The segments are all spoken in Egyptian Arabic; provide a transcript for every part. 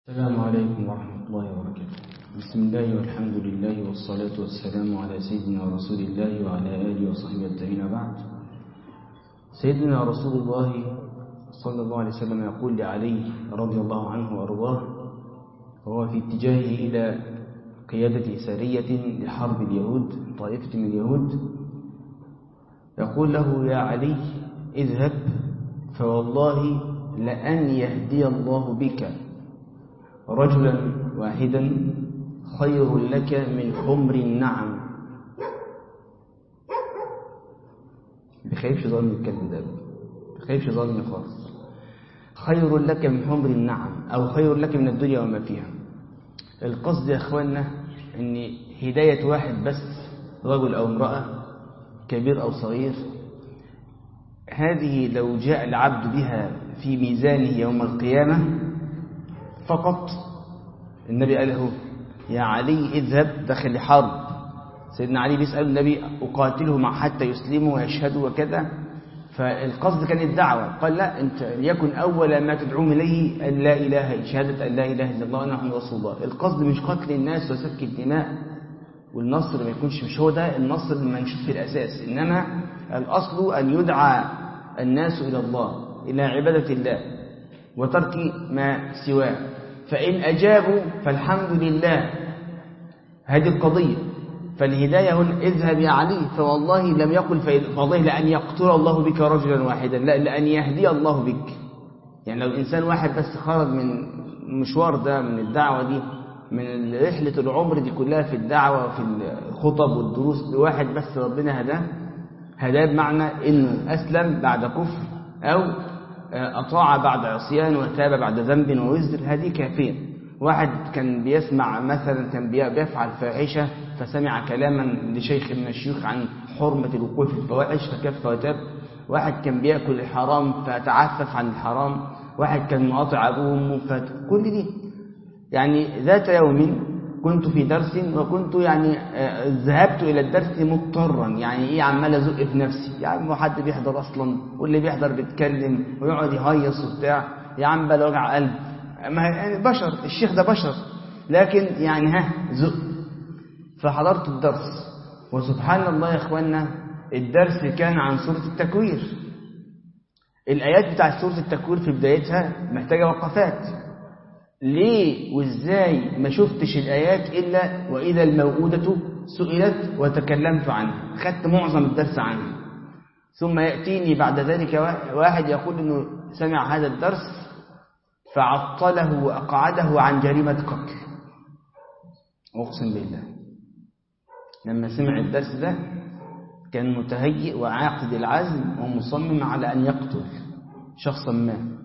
السلام عليكم ورحمة الله وبركاته بسم الله والحمد لله والصلاة والسلام على سيدنا رسول الله وعلى آله وصحبه التابعين بعد سيدنا رسول الله صلى الله عليه وسلم يقول لعلي رضي الله عنه وأرضاه وهو في اتجاهه إلى قيادة سرية لحرب اليهود طائفة من اليهود يقول له يا علي اذهب فوالله لأن يهدي الله بك رجلا واحدا خير لك من حمر النعم بخايفش ظلم الكلب ده بخايفش ظلم خالص خير لك من حمر النعم أو خير لك من الدنيا وما فيها القصد يا أخوانا أن هداية واحد بس رجل أو امرأة كبير أو صغير هذه لو جاء العبد بها في ميزانه يوم القيامة فقط النبي قال له يا علي اذهب دخل لحرب سيدنا علي بيسأل النبي أقاتله مع حتى يسلموا ويشهدوا وكذا فالقصد كان الدعوة قال لا أنت ليكن أول ما تدعوهم إليه أن لا إله شهادة أن لا إله إلا الله وأن محمد رسول الله القصد مش قتل الناس وسفك الدماء والنصر ما يكونش مش هو ده النصر المنشود في الأساس إنما الأصل أن يدعى الناس إلى الله إلى عبادة الله وترك ما سواه فإن أجابوا فالحمد لله هذه القضية فالهداية هنا اذهب يا علي فوالله لم يقل فوالله لأن يقتل الله بك رجلا واحدا لا لأن يهدي الله بك يعني لو إنسان واحد بس خرج من المشوار ده من الدعوة دي من رحلة العمر دي كلها في الدعوة وفي الخطب والدروس لواحد بس ربنا هداه هداه بمعنى إنه أسلم بعد كفر أو أطاع بعد عصيان وتاب بعد ذنب ووزر هذه كافية واحد كان بيسمع مثلا كان بيفعل فاحشة فسمع كلاما لشيخ من الشيوخ عن حرمة الوقوع في الفواحش فكف وتاب واحد كان بيأكل الحرام فتعفف عن الحرام واحد كان مقاطع أبوه وأمه فكل دي يعني ذات يوم كنت في درس وكنت يعني ذهبت إلى الدرس مضطرا يعني إيه عمال أزق في نفسي يا عم حد بيحضر أصلا واللي بيحضر بيتكلم ويقعد يهيص وبتاع يا عم بلا وجع قلب ما يعني بشر الشيخ ده بشر لكن يعني ها زق فحضرت الدرس وسبحان الله يا إخوانا الدرس كان عن سورة التكوير الآيات بتاعت سورة التكوير في بدايتها محتاجة وقفات ليه وازاي ما شفتش الآيات إلا وإذا الموءودة سئلت وتكلمت عنها خدت معظم الدرس عنها ثم يأتيني بعد ذلك واحد يقول أنه سمع هذا الدرس فعطله وأقعده عن جريمة قتل أقسم بالله لما سمع الدرس ده كان متهيئ وعاقد العزم ومصمم على أن يقتل شخصا ما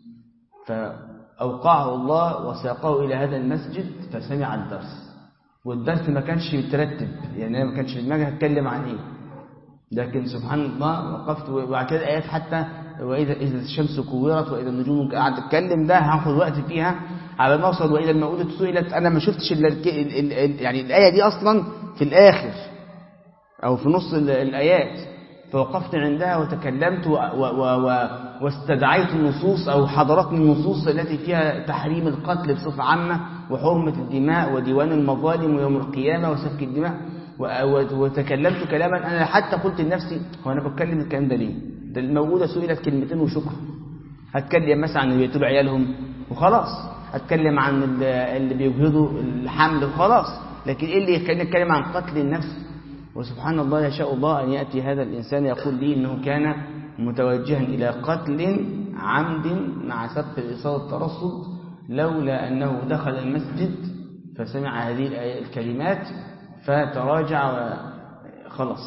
فأوقعه الله وساقه إلى هذا المسجد فسمع الدرس والدرس ما كانش يترتب يعني ما كانش في دماغي هتكلم عن ايه لكن سبحان الله وقفت وبعد كده ايات حتى واذا اذا الشمس كورت واذا النجوم قاعد اتكلم ده هاخد وقت فيها على ما اوصل واذا الموءودة سئلت انا ما شفتش الا يعني الايه دي اصلا في الاخر او في نص الايات فوقفت عندها وتكلمت و و و واستدعيت النصوص أو حضرتني النصوص التي فيها تحريم القتل بصفة عامة وحرمة الدماء وديوان المظالم ويوم القيامة وسفك الدماء وتكلمت كلاما أنا حتى قلت لنفسي هو أنا بتكلم الكلام ده ليه ده الموجودة سئلت كلمتين وشكرا هتكلم مثلا عن اللي بيقتلوا عيالهم وخلاص هتكلم عن اللي بيجهضوا الحمل وخلاص لكن ايه اللي يخليني اتكلم عن قتل النفس وسبحان الله يشاء الله أن يأتي هذا الإنسان يقول لي إنه كان متوجها إلى قتل عمد مع سبق الإصابة الترصد لولا أنه دخل المسجد فسمع هذه الكلمات فتراجع وخلص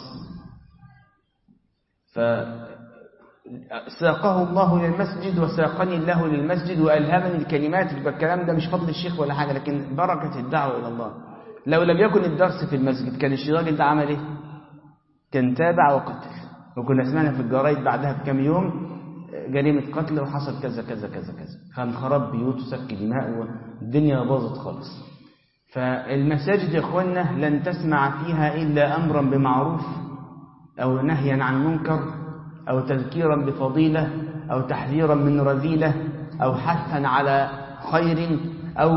فساقه الله للمسجد وساقني الله للمسجد وألهمني الكلمات الكلام ده مش فضل الشيخ ولا حاجة لكن بركة الدعوة إلى الله لو لم يكن الدرس في المسجد كان الراجل ده عمل ايه كان تابع وقتل وكنا سمعنا في الجرايد بعدها بكم يوم جريمة قتل وحصل كذا كذا كذا كذا كان خراب بيوت وسفك دماء والدنيا باظت خالص فالمساجد يا اخوانا لن تسمع فيها إلا أمرا بمعروف أو نهيا عن منكر أو تذكيرا بفضيلة أو تحذيرا من رذيلة أو حثا على خير أو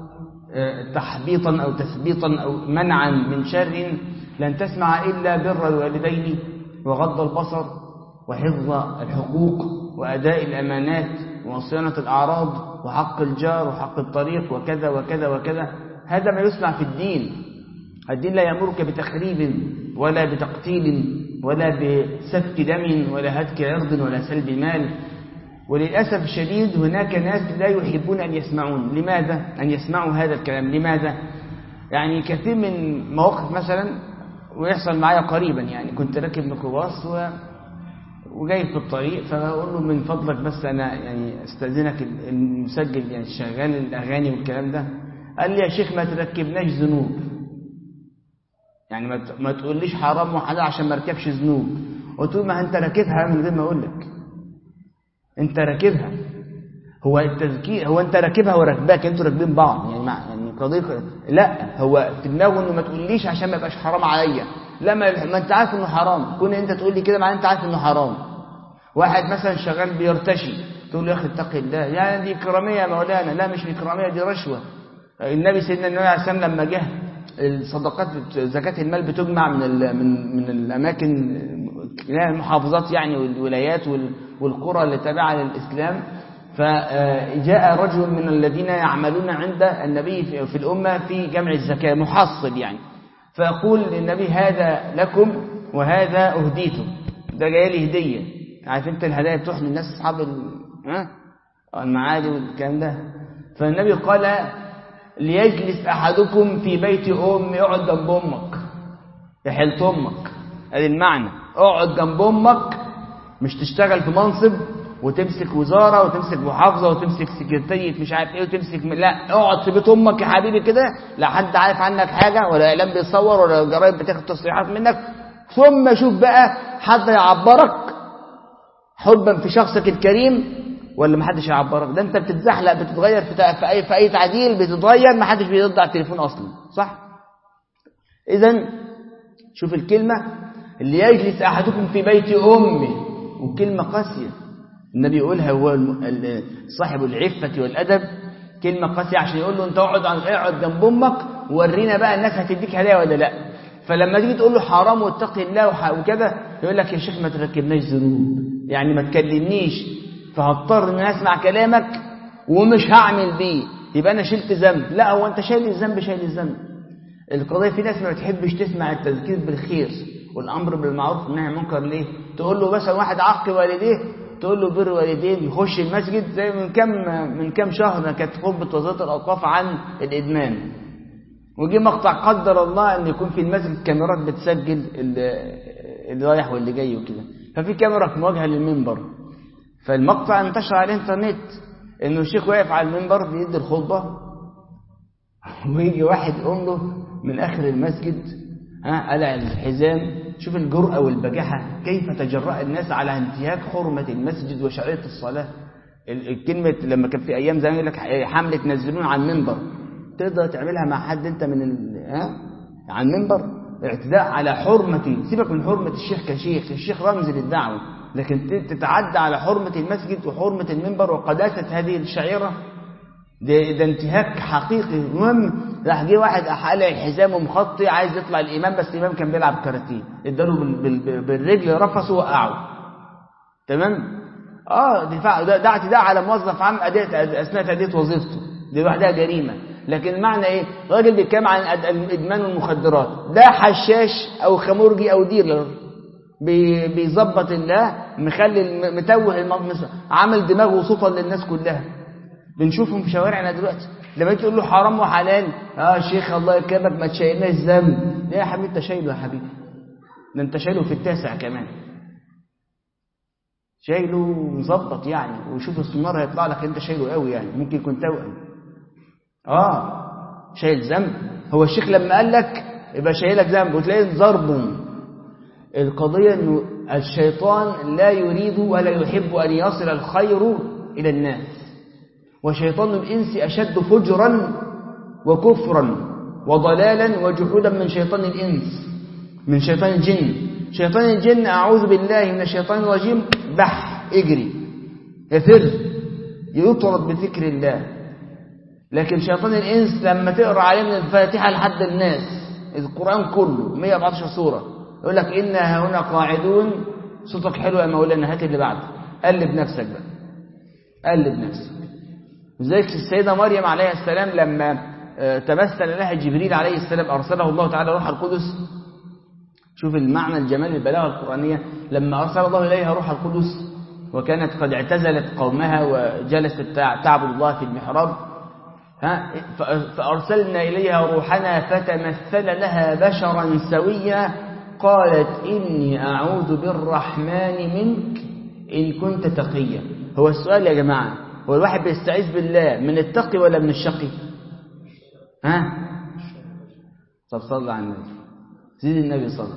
تحبيطا أو تثبيطا أو منعا من شر لن تسمع إلا بر الوالدين وغض البصر وحفظ الحقوق وأداء الأمانات وصيانة الأعراض وحق الجار وحق الطريق وكذا وكذا وكذا هذا ما يسمع في الدين الدين لا يأمرك بتخريب ولا بتقتيل ولا بسفك دم ولا هتك عرض ولا سلب مال وللأسف الشديد هناك ناس لا يحبون أن يسمعون لماذا؟ أن يسمعوا هذا الكلام لماذا؟ يعني كثير من مواقف مثلا ويحصل معايا قريبا يعني كنت راكب ميكروباص و... وجاي في الطريق فأقول له من فضلك بس أنا يعني استأذنك المسجل يعني شغال الأغاني والكلام ده قال لي يا شيخ ما تركبناش ذنوب يعني ما ما تقوليش حرام وحلال عشان ما اركبش ذنوب قلت له ما انت راكبها من غير ما اقول لك انت راكبها هو التذكير هو انت راكبها وراكباك انتوا راكبين بعض يعني مع يعني قضيه لا هو في دماغه انه ما تقوليش عشان ما يبقاش حرام عليا لا ما, ما انت عارف انه حرام كون انت تقول لي كده معناه انت عارف انه حرام واحد مثلا شغال بيرتشي تقول له يا اخي اتقي الله يعني دي كراميه يا مولانا لا مش دي كراميه دي رشوه النبي سيدنا النبي عليه السلام لما جه الصدقات زكاة المال بتجمع من من من الأماكن المحافظات يعني والولايات والقرى اللي تابعة للإسلام فجاء رجل من الذين يعملون عند النبي في الأمة في جمع الزكاة محصل يعني فيقول للنبي هذا لكم وهذا أهديته ده جاي لي هدية عارف انت الهدايا بتروح للناس أصحاب المعادي والكلام ده فالنبي قال ليجلس أحدكم في بيت أم يقعد جنب أمك يحلت أمك ادي المعنى اقعد جنب أمك مش تشتغل في منصب وتمسك وزارة وتمسك محافظة وتمسك سكرتية مش عارف ايه وتمسك م... لا اقعد في بيت أمك يا حبيبي كده لا حد عارف عنك حاجة ولا إعلام بيصور ولا جرايد بتاخد تصريحات منك ثم شوف بقى حد يعبرك حبا في شخصك الكريم ولا محدش يعبرك ده انت بتتزحلق بتتغير في, في اي في اي تعديل بتتغير محدش بيرد على التليفون اصلا صح اذا شوف الكلمه اللي يجلس احدكم في بيت امه وكلمه قاسيه النبي يقولها هو صاحب العفه والادب كلمه قاسيه عشان يقول له انت اقعد اقعد جنب امك وورينا بقى الناس هتديك هدايا ولا لا فلما تيجي تقول له حرام واتقي الله وكذا يقول لك يا شيخ ما تركبناش ذنوب يعني ما تكلمنيش فهضطر ان اسمع كلامك ومش هعمل بيه يبقى انا شلت ذنب لا هو انت شايل الذنب شايل الذنب القضيه في ناس ما بتحبش تسمع التذكير بالخير والامر بالمعروف والنهي عن المنكر ليه تقول له مثلا واحد عق والديه تقول له بر والدين يخش المسجد زي من كام من كام شهر كانت خطبه وزاره الاوقاف عن الادمان وجي مقطع قدر الله ان يكون في المسجد كاميرات بتسجل اللي رايح واللي جاي وكده ففي كاميرا في مواجهه للمنبر فالمقطع انتشر على الانترنت انه الشيخ واقف على المنبر بيدي الخطبه ويجي واحد يقوم له من اخر المسجد ها قلع الحزام شوف الجرأة والبجاحة كيف تجرأ الناس على انتهاك حرمة المسجد وشريعة الصلاة الكلمة لما كان في أيام زمان يقول لك حملة تنزلون على المنبر تقدر تعملها مع حد أنت من ال... ها على المنبر الاعتداء على حرمة سيبك من حرمة الشيخ كشيخ الشيخ رمز للدعوة لكن تتعدى على حرمة المسجد وحرمة المنبر وقداسة هذه الشعيرة ده, ده انتهاك حقيقي المهم راح جه واحد قلع الحزام ومخطي عايز يطلع الامام بس الامام كان بيلعب كاراتيه اداله بالرجل رفسه وقعه تمام اه دفاع ده, ده اعتداء على موظف عام أداء اثناء تاديه وظيفته دي لوحدها جريمه لكن المعنى ايه راجل بيتكلم عن ادمان المخدرات ده حشاش او خمرجي او ديلر بيظبط الله مخلي متوه عامل دماغه صفا للناس كلها بنشوفهم في شوارعنا دلوقتي لما تقول له حرام وحلال اه شيخ الله يكرمك ما تشيلناش ذنب ليه يا حبيبي انت شايله يا حبيبي ده انت شايله في التاسع كمان شايله مظبط يعني وشوف السنار هيطلع لك انت شايله قوي يعني ممكن يكون توأم اه شايل ذنب هو الشيخ لما قال لك يبقى شايلك ذنب وتلاقيه ضرب القضية انه الشيطان لا يريد ولا يحب ان يصل الخير الى الناس وشيطان الإنس أشد فجرا وكفرا وضلالا وجحودا من شيطان الإنس من شيطان الجن شيطان الجن أعوذ بالله من الشيطان الرجيم بح اجري يفر يطرد بذكر الله لكن شيطان الإنس لما تقرأ عليه من الفاتحة لحد الناس القرآن كله 114 سورة يقول لك إنا هنا قاعدون صوتك حلو يا مولانا هات اللي بعده قلب نفسك بقى قلب نفسك لذلك السيدة مريم عليه السلام لما تمثل لها جبريل عليه السلام أرسله الله تعالى روح القدس شوف المعنى الجمال البلاغة القرآنية لما أرسل الله إليها روح القدس وكانت قد اعتزلت قومها وجلست تعبد الله في المحراب ها فأرسلنا إليها روحنا فتمثل لها بشرا سويا قالت إني أعوذ بالرحمن منك إن كنت تقيا هو السؤال يا جماعة هو الواحد بيستعيذ بالله من التقي ولا من الشقي ها طب صلى على النبي زيد النبي صلى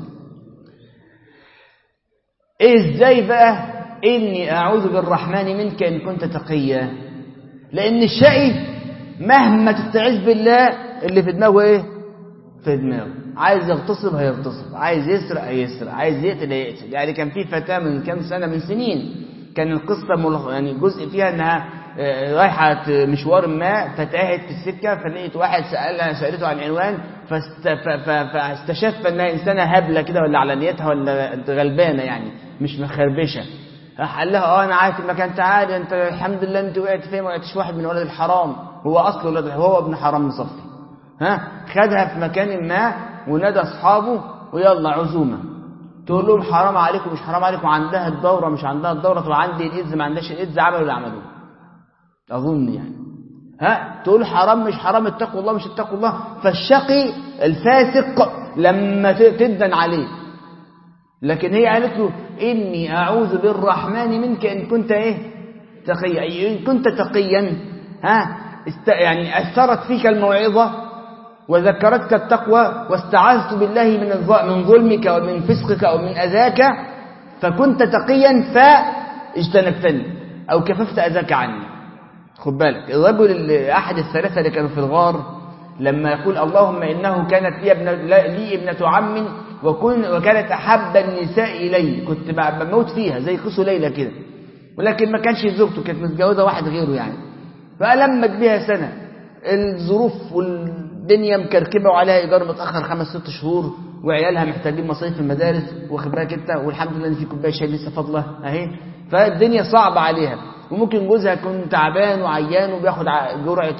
ازاي بقى اني اعوذ بالرحمن منك ان كنت تقيا لان الشقي مهما تستعيذ بالله اللي في دماغه ايه في دماغه عايز يغتصب هيغتصب عايز يسرق هيسرق عايز يقتل هيقتل يعني كان في فتاه من كام سنه من سنين كان القصه يعني جزء فيها انها رايحه مشوار ما فتاهت في السكه فلقيت واحد سالها سالته عن عنوان فاست فاستشف انها انسانه هبله كده ولا على نيتها ولا غلبانه يعني مش مخربشه راح قال لها اه انا عارف المكان تعال انت الحمد لله انت وقعت فين ما وقعتش واحد من ولد الحرام هو اصله ولد هو ابن حرام مصفي ها خدها في مكان ما ونادى اصحابه ويلا عزومه تقول لهم حرام عليكم مش حرام عليكم عندها الدوره مش عندها الدوره طب عندي الايدز ما عندهاش الايدز عملوا اللي عملوه اظن يعني ها تقول حرام مش حرام اتقوا الله مش اتقوا الله فالشقي الفاسق لما تدن عليه لكن هي قالت له إني أعوذ بالرحمن منك إن كنت إيه تقيا أي إن كنت تقيا ها است يعني أثرت فيك الموعظة وذكرتك التقوى واستعاذت بالله من من ظلمك ومن فسقك أو من أذاك فكنت تقيا فاجتنبتني أو كففت أذاك عني خد بالك الرجل أحد الثلاثة اللي كانوا في الغار لما يقول اللهم إنه كانت لي, ابن لي ابنة عم وكن وكانت أحب النساء إلي كنت بموت فيها زي قصة ليلى كده ولكن ما كانش زوجته كانت متجوزة واحد غيره يعني فألمت بها سنة الظروف والدنيا مكركبة وعليها إيجار متأخر خمس ست شهور وعيالها محتاجين مصاريف المدارس واخد بالك انت والحمد لله ان في كوبايه شاي لسه فاضله اهي فالدنيا صعبه عليها وممكن جوزها يكون تعبان وعيان وبياخد جرعه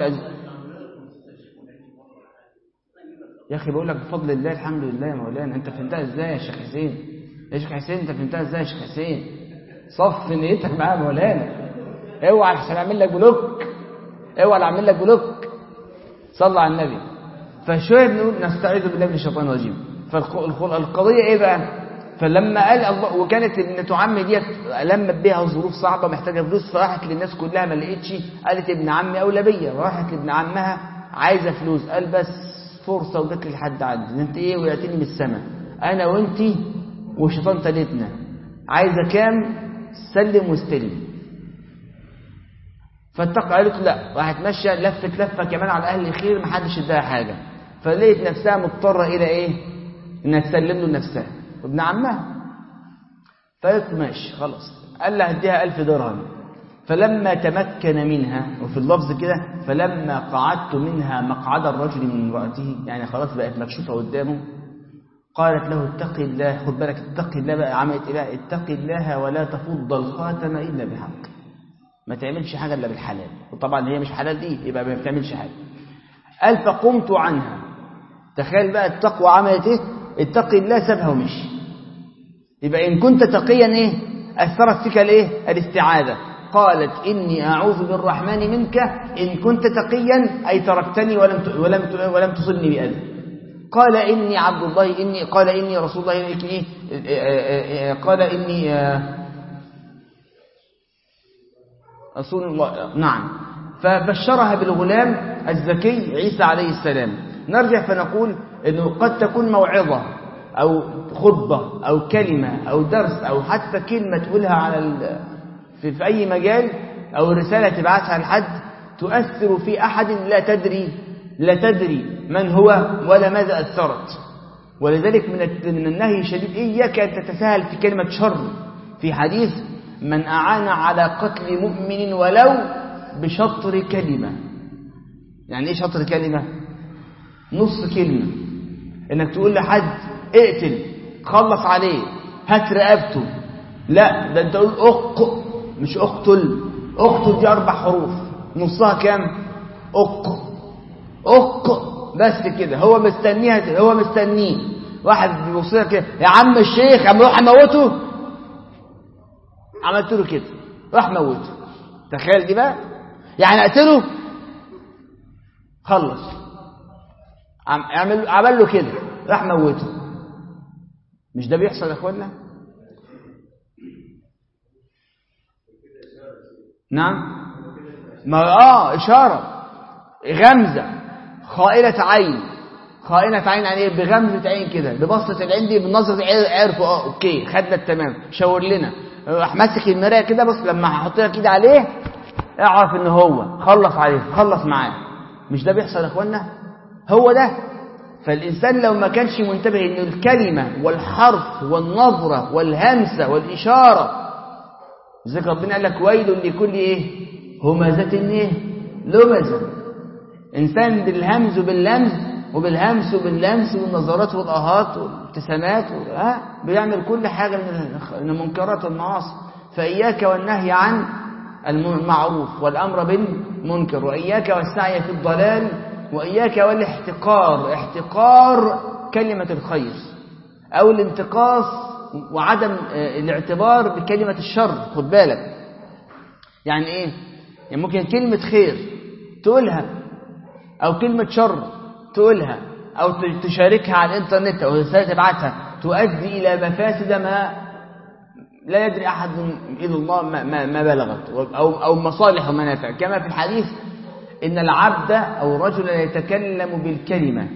يا اخي بقول لك بفضل الله الحمد لله يا مولانا انت فهمتها ازاي يا شيخ حسين يا شيخ حسين انت فهمتها ازاي يا شيخ حسين صف نيتك معايا يا مولانا اوعى عشان اعمل لك بلوك اوعى اعمل لك بلوك صلى على النبي فشويه بنقول نستعيذ بالله من الشيطان الرجيم فالقضيه ايه بقى فلما قال الله وكانت ابنة عمي ديت لمت بيها ظروف صعبه محتاجه فلوس فراحت للناس كلها ما لقيتش قالت ابن عمي اولى بيا راحت لابن عمها عايزه فلوس قال بس فرصة وجت لي لحد عندي انت ايه وقعتني من السماء انا وانت والشيطان تالتنا عايزه كام سلم واستلم فاتقى قالت لا راحت ماشيه لفت لفه كمان على اهل الخير ما حدش اداها حاجه فلقيت نفسها مضطره الى ايه انها تسلم له نفسها وابن عمها فقالت ماشي خلاص قال لها اديها ألف درهم فلما تمكن منها وفي اللفظ كده فلما قعدت منها مقعد الرجل من امرأته يعني خلاص بقت مكشوفة قدامه قالت له اتق الله خد بالك اتق الله بقى عملت ايه بقى اتق الله ولا تفض الخاتم الا بحق ما تعملش حاجه الا بالحلال وطبعا هي مش حلال دي يبقى ما بتعملش حاجه قال فقمت عنها تخيل بقى التقوى عملت ايه اتق الله سابها ومشي يبقى ان كنت تقيا ايه اثرت فيك الايه الاستعاذه قالت إني أعوذ بالرحمن منك إن كنت تقيا أي تركتني ولم ولم ولم تصلني بأذى قال إني عبد الله إني قال إني رسول الله إني قال إني رسول الله نعم فبشرها بالغلام الزكي عيسى عليه السلام نرجع فنقول أنه قد تكون موعظة أو خطبة أو كلمة أو درس أو حتى كلمة تقولها على في, في أي مجال أو رسالة تبعتها لحد تؤثر في أحد لا تدري لا تدري من هو ولا ماذا أثرت ولذلك من من النهي الشديد إياك أن تتساهل في كلمة شر في حديث من أعان على قتل مؤمن ولو بشطر كلمة يعني ايه شطر كلمة نص كلمة انك تقول لحد اقتل خلص عليه هات رقبته لا ده انت تقول اق مش اقتل اقتل دي اربع حروف نصها كام اق اق بس كده هو مستنيها هو مستنيه واحد بيبص لك كده يا عم الشيخ عم روح اموته عملت له كده راح موته تخيل دي بقى يعني اقتله خلص عمل عمل له كده راح موته مش ده بيحصل يا اخوانا نعم ما اه اشاره غمزه خائنه عين خائنه عين يعني ايه بغمزه عين كده ببصه العين دي بنظره عرفوا اه اوكي خدنا التمام شاور لنا راح ماسك المرايه كده بص لما هحط لك ايدي عليه اعرف ان هو خلص عليه خلص معاه مش ده بيحصل يا اخوانا هو ده فالإنسان لو ما كانش منتبه إن الكلمة والحرف والنظرة والهمسة والإشارة ذكر ربنا قال لك ويل لكل إيه همزة إيه لمزة إنسان بالهمز وباللمز وبالهمس وباللمس والنظرات والآهات والابتسامات ها بيعمل كل حاجة من المنكرات والمعاصي فإياك والنهي عن المعروف والأمر بالمنكر وإياك والسعي في الضلال وإياك والاحتقار احتقار كلمة الخير أو الانتقاص وعدم الاعتبار بكلمة الشر خد بالك يعني إيه يعني ممكن كلمة خير تقولها أو كلمة شر تقولها أو تشاركها على الإنترنت أو رسالة تبعتها تؤدي إلى مفاسد ما لا يدري أحد إلا الله ما, ما, ما بلغت أو, أو مصالح ومنافع كما في الحديث إن العبد أو رجل يتكلم بالكلمة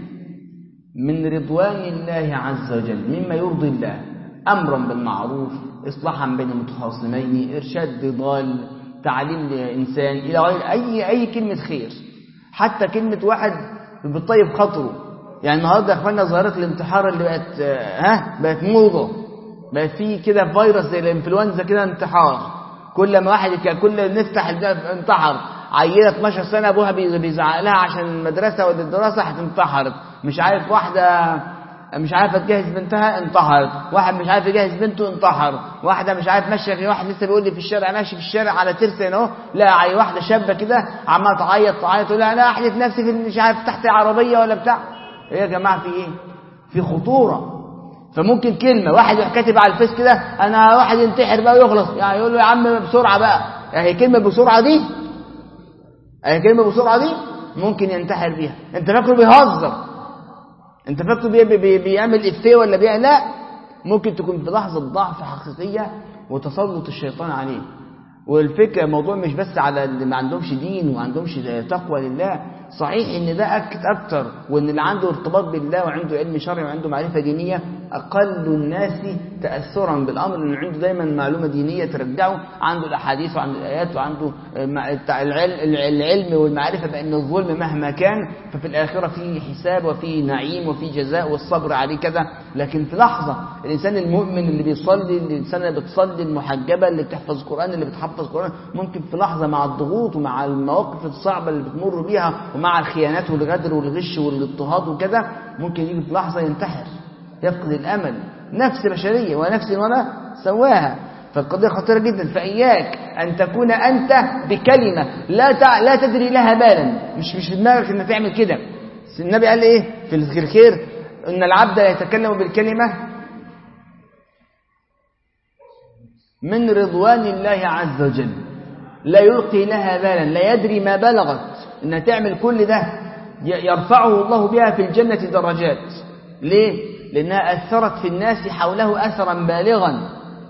من رضوان الله عز وجل مما يرضي الله أمرا بالمعروف إصلاحا بين المتخاصمين إرشاد ضال تعليم لإنسان إلى غير أي أي كلمة خير حتى كلمة واحد بتطيب خاطره يعني النهارده يا اخوانا ظاهره الانتحار اللي بقت ها بقت موضه بقت في كده فيروس زي الانفلونزا كده انتحار كل ما واحد كل نفتح انتحر عيله 12 سنه ابوها بيزعق لها عشان المدرسه ولا الدراسه هتنتحرت مش عارف واحده مش عارفه تجهز بنتها انتحرت واحد مش عارف يجهز بنته انتحر واحده مش عارف ماشيه واحد لسه بيقول لي في الشارع ماشي في الشارع على ترس هنا اهو لا عي واحده شابه كده عماله تعيط تعيط تقول انا احدف نفسي في مش عارف تحت عربيه ولا بتاع ايه يا جماعه في ايه في خطوره فممكن كلمه واحد يروح كاتب على الفيس كده انا واحد ينتحر بقى ويخلص يعني يقول له يا عم بسرعه بقى يعني هي كلمه بسرعه دي هي كلمه بسرعه دي ممكن ينتحر بيها انت فاكره بيهزر انت فاكره بي بي بيعمل افيه ولا بيعمل لا ممكن تكون في لحظه ضعف حقيقيه وتسلط الشيطان عليه والفكره الموضوع مش بس على اللي ما عندهمش دين وما عندهمش تقوى لله صحيح ان ده اكد اكتر وان اللي عنده ارتباط بالله وعنده علم شرعي وعنده معرفه دينيه اقل الناس تاثرا بالامر لان عنده دايما معلومه دينيه ترجعه عنده الاحاديث وعنده الايات وعنده العلم والمعرفه بان الظلم مهما كان ففي الاخره في حساب وفي نعيم وفي جزاء والصبر عليه كذا لكن في لحظه الانسان المؤمن اللي بيصلي الانسان اللي بتصلي المحجبه اللي بتحفظ القران اللي بتحفظ القران ممكن في لحظه مع الضغوط ومع المواقف الصعبه اللي بتمر بيها ومع الخيانات والغدر والغش والاضطهاد وكذا ممكن يجي في لحظة ينتحر يفقد الأمل نفس بشرية ونفس وما سواها فالقضية خطيرة جدا فإياك أن تكون أنت بكلمة لا تع... لا تدري لها بالا مش مش في دماغك أن تعمل كده النبي قال إيه في الخير أن العبد لا يتكلم بالكلمة من رضوان الله عز وجل لا يلقي لها بالا لا يدري ما بلغت انها تعمل كل ده يرفعه الله بها في الجنة درجات ليه؟ لأنها أثرت في الناس حوله أثرا بالغا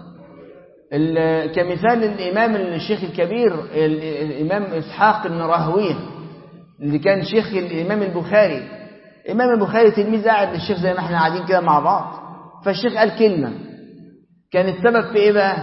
كمثال الإمام الشيخ الكبير الإمام إسحاق بن راهويه اللي كان شيخ الإمام البخاري الإمام البخاري تلميذ قاعد للشيخ زي ما احنا قاعدين كده مع بعض فالشيخ قال كلمة كان السبب في إيه بقى؟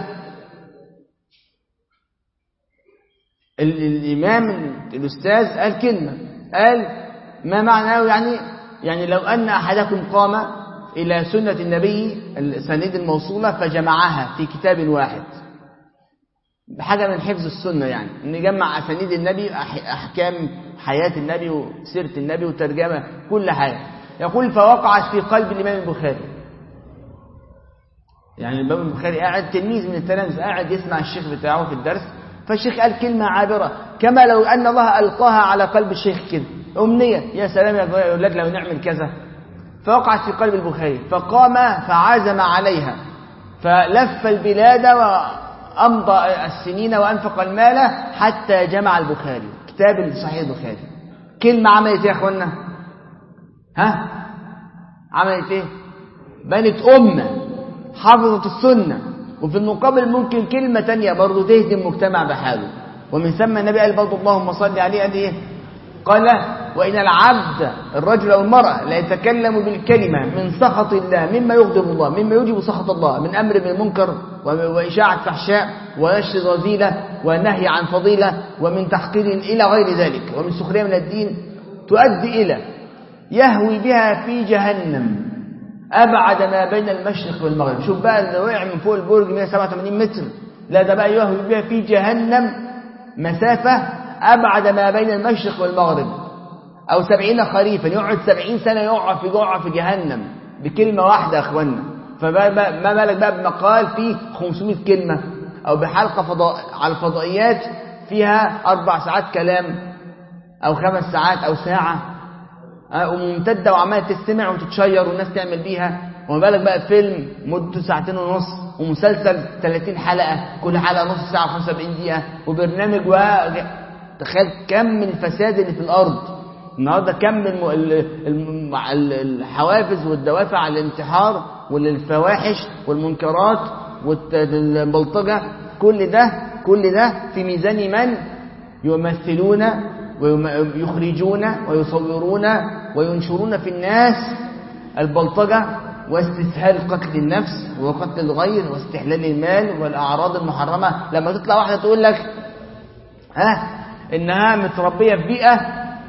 الإمام الأستاذ قال كلمة قال ما معناه يعني يعني لو أن أحدكم قام إلى سنة النبي السنيد الموصولة فجمعها في كتاب واحد بحاجة من حفظ السنة يعني نجمع أسانيد النبي أحكام حياة النبي وسيرة النبي وترجمة كل حاجة يقول فوقعت في قلب الإمام البخاري يعني الإمام البخاري قاعد تلميذ من التلاميذ قاعد يسمع الشيخ بتاعه في الدرس فالشيخ قال كلمة عابرة كما لو أن الله ألقاها على قلب الشيخ كده أمنية يا سلام يا أولاد لو نعمل كذا فوقعت في قلب البخاري فقام فعزم عليها فلف البلاد وأمضى السنين وأنفق المال حتى جمع البخاري كتاب صحيح البخاري كلمة عملت ايه يا اخوانا ها عملت ايه بنت أمة حافظت السنة وفي المقابل ممكن كلمة تانية برضو تهدم المجتمع بحاله ومن ثم النبي قال برضو اللهم صل عليه قال ايه قال وإن العبد الرجل أو المرأة لا يتكلم بالكلمة من سخط الله مما يغضب الله مما يوجب سخط الله من أمر بالمنكر وإشاعة فحشاء ونشر رذيلة ونهي عن فضيلة ومن تحقير إلى غير ذلك ومن سخرية من الدين تؤدي إلى يهوي بها في جهنم أبعد ما بين المشرق والمغرب شوف بقى اللي وقع من فوق البرج 187 متر لا ده بقى يهوي بها في جهنم مسافة أبعد ما بين المشرق والمغرب أو سبعين خريفا يقعد سبعين سنة يقع في جوع في جهنم بكلمة واحدة يا أخوانا فما بالك بقى بمقال فيه 500 كلمة أو بحلقة فضاء على الفضائيات فيها أربع ساعات كلام أو خمس ساعات أو ساعة وممتدة وعمالة تستمع وتتشير والناس تعمل بيها وما بالك بقى فيلم مدته ساعتين ونص ومسلسل 30 حلقة كل حلقة نص ساعة 75 دقيقة وبرنامج و... تخيل كم الفساد اللي في الأرض النهاردة كم الم... الحوافز والدوافع على الانتحار والفواحش والمنكرات والبلطجة كل ده كل ده في ميزان من يمثلون ويخرجون ويصورون وينشرون في الناس البلطجة واستسهال قتل النفس وقتل الغير واستحلال المال والأعراض المحرمة لما تطلع واحدة تقول لك ها إنها متربية في بيئة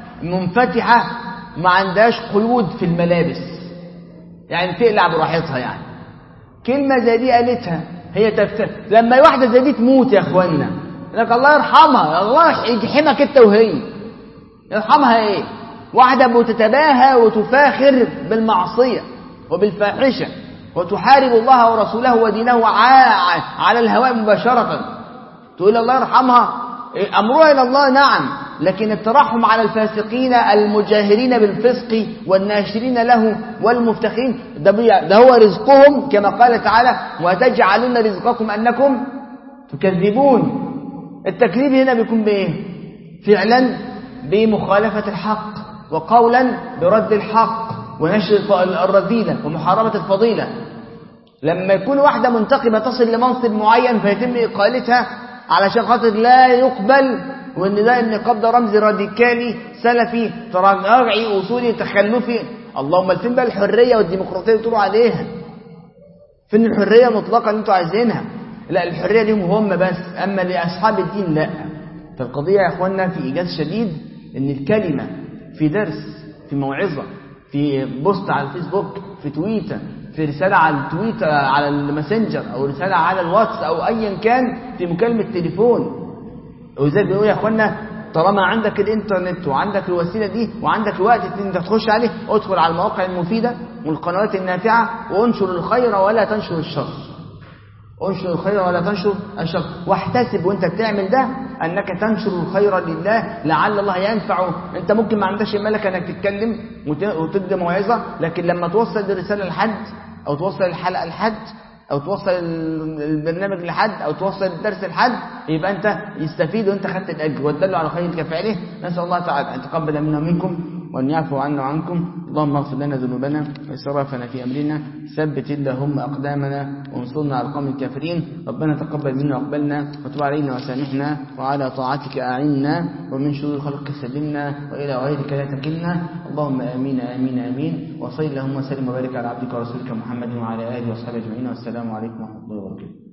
منفتحة ما عندهاش قيود في الملابس يعني تقلع براحتها يعني كلمة زي دي قالتها هي تفتح لما واحدة زي دي تموت يا اخوانا لك الله يرحمها الله يجحمك انت وهي يرحمها ايه واحدة بتتباهى وتفاخر بالمعصية وبالفاحشة وتحارب الله ورسوله ودينه على الهواء مباشرة تقول الله يرحمها أمرها إلى الله نعم لكن الترحم على الفاسقين المجاهرين بالفسق والناشرين له والمفتخين ده, ده هو رزقهم كما قال تعالى وتجعلون رزقكم أنكم تكذبون التكذيب هنا بيكون بإيه فعلا بمخالفة الحق وقولا برد الحق ونشر الرذيلة ومحاربة الفضيلة لما يكون واحدة منتقبة تصل لمنصب معين فيتم إقالتها علشان خاطر لا يقبل وان ده النقاب ده رمز راديكالي سلفي تراجعي اصولي تخلفي اللهم فين بقى الحريه والديمقراطيه اللي بتقولوا عليها فين الحريه المطلقه اللي انتوا عايزينها لا الحريه ليهم هم بس اما لاصحاب الدين لا فالقضيه يا اخوانا في ايجاز شديد ان الكلمه في درس في موعظه في بوست على الفيسبوك في تويتر في رسالة على التويتر على الماسنجر أو رسالة على الواتس أو أيا كان في مكالمة تليفون وزي بيقول يا أخوانا طالما عندك الإنترنت وعندك الوسيلة دي وعندك الوقت اللي أنت تخش عليه ادخل على المواقع المفيدة والقنوات النافعة وانشر الخير ولا تنشر الشر انشر الخير ولا تنشر الشر واحتسب وانت بتعمل ده انك تنشر الخير لله لعل الله ينفعه انت ممكن ما عندكش الملكه انك تتكلم وتدي موعظه لكن لما توصل الرساله لحد او توصل الحلقه لحد او توصل البرنامج لحد او توصل الدرس لحد يبقى انت يستفيد وانت خدت الاجر والدل على خير كفعله نسال الله تعالى ان يتقبل منا ومنكم وان يعفو عنا وعنكم اللهم اغفر لنا ذنوبنا واسرافنا في امرنا ثبت اللهم اقدامنا وانصرنا على القوم الكافرين ربنا تقبل منا واقبلنا وتب علينا وسامحنا وعلى طاعتك اعنا ومن شرور خلقك سلمنا والى غيرك لا تكلنا اللهم امين امين امين وصل اللهم وسلم وبارك على عبدك ورسولك محمد وعلى اله وصحبه اجمعين والسلام عليكم ورحمه الله وبركاته